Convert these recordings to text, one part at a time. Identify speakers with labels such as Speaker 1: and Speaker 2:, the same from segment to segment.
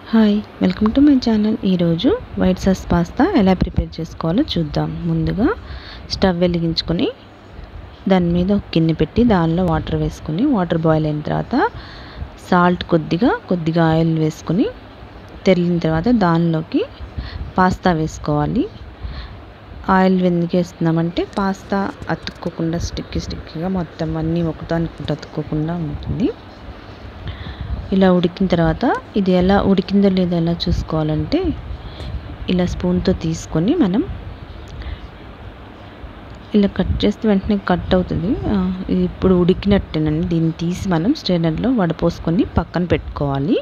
Speaker 1: hi welcome to my channel ఈరోజు white sauce pasta ఎలా prepare చేసుకోవాలో చూద్దాం ముందుగా స్టవ్ వెలిగించుకొని దాని మీద ఒక గిన్నె పెట్టి దానిలో వాటర్ వేసుకొని వాటర్ బాయిల్ అయిన తర్వాత సాల్ట్ కొద్దిగా కొద్దిగా ఆయిల్ వేసుకొని తెరిలిన తర్వాత దానిలోకి పాస్తా వేసుకోవాలి ఆయిల్ ఎందుకు వేస్తున్నామంటే పాస్తా అతుక్కోకుండా స్టిక్కి స్టిక్కిగా మొత్తం అన్నీ ఒకదానికి అతుక్కోకుండా ఉంటుంది ఇలా ఉడికిన తర్వాత ఇది ఎలా ఉడికిందో లేదో ఎలా చూసుకోవాలంటే ఇలా స్పూన్తో తీసుకొని మనం ఇలా కట్ చేస్తే వెంటనే కట్ అవుతుంది ఇది ఇప్పుడు ఉడికినట్టేనండి దీన్ని తీసి మనం స్ట్రైనర్లో వడపోసుకొని పక్కన పెట్టుకోవాలి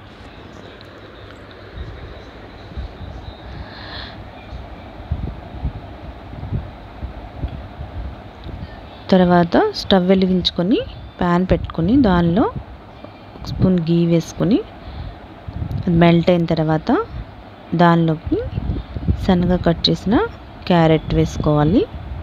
Speaker 1: తర్వాత స్టవ్ వెలిగించుకొని ప్యాన్ పెట్టుకొని దానిలో ఒక స్పూన్ గీ వేసుకొని మెల్ట్ అయిన తర్వాత దానిలోకి సన్నగా కట్ చేసిన క్యారెట్ వేసుకోవాలి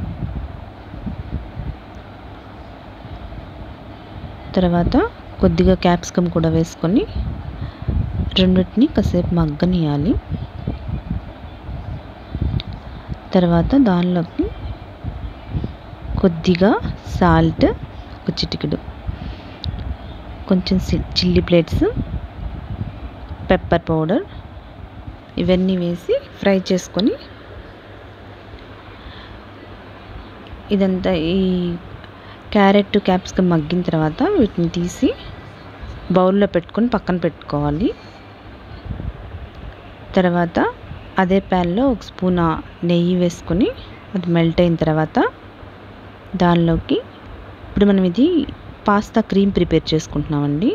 Speaker 1: తర్వాత కొద్దిగా క్యాప్సికమ్ కూడా వేసుకొని రెండింటిని కాసేపు మగ్గనియాలి తర్వాత దానిలోకి కొద్దిగా సాల్ట్ ఒక చిటికెడు కొంచెం చిల్లీ ప్లేట్స్ పెప్పర్ పౌడర్ ఇవన్నీ వేసి ఫ్రై చేసుకొని ఇదంతా ఈ క్యారెట్ క్యాప్సికమ్ మగ్గిన తర్వాత వీటిని తీసి బౌల్లో పెట్టుకొని పక్కన పెట్టుకోవాలి తర్వాత అదే ప్యాన్లో ఒక స్పూన్ నెయ్యి వేసుకొని అది మెల్ట్ అయిన తర్వాత దానిలోకి ఇప్పుడు మనం ఇది పాస్తా క్రీమ్ ప్రిపేర్ చేసుకుంటున్నామండి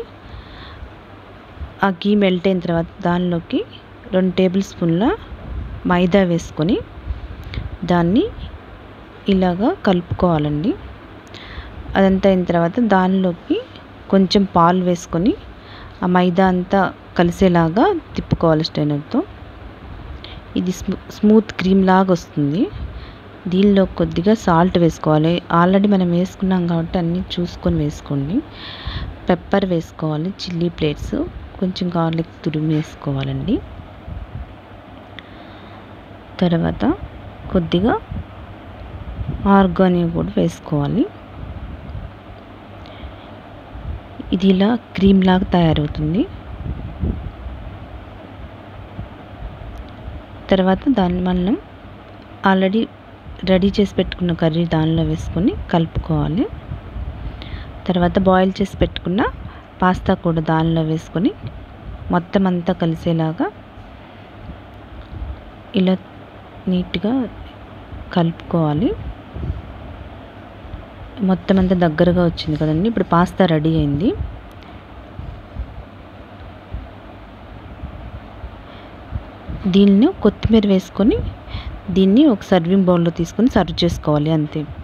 Speaker 1: ఆ గీ మెల్ట్ అయిన తర్వాత దానిలోకి రెండు టేబుల్ స్పూన్ల మైదా వేసుకొని దాన్ని ఇలాగా కలుపుకోవాలండి అదంతా అయిన తర్వాత దానిలోకి కొంచెం పాలు వేసుకొని ఆ మైదా అంతా కలిసేలాగా తిప్పుకోవాలి స్టైనర్తో ఇది స్మూ స్మూత్ క్రీమ్ లాగా వస్తుంది దీనిలో కొద్దిగా సాల్ట్ వేసుకోవాలి ఆల్రెడీ మనం వేసుకున్నాం కాబట్టి అన్నీ చూసుకొని వేసుకోండి పెప్పర్ వేసుకోవాలి చిల్లీ ప్లేట్స్ కొంచెం గార్లిక్ తురిమి వేసుకోవాలండి తర్వాత కొద్దిగా ఆర్గానిక్ కూడా వేసుకోవాలి ఇది ఇలా క్రీమ్ లాగా తయారవుతుంది తర్వాత దాన్ని మనం ఆల్రెడీ రెడీ చేసి పెట్టుకున్న కర్రీ దానిలో వేసుకొని కలుపుకోవాలి తర్వాత బాయిల్ చేసి పెట్టుకున్న పాస్తా కూడా దానిలో వేసుకొని మొత్తం అంతా కలిసేలాగా ఇలా నీట్గా కలుపుకోవాలి మొత్తం అంతా దగ్గరగా వచ్చింది కదండి ఇప్పుడు పాస్తా రెడీ అయింది దీన్ని కొత్తిమీర వేసుకొని దీన్ని ఒక సర్వింగ్ బౌల్లో తీసుకొని సర్వ్ చేసుకోవాలి అంతే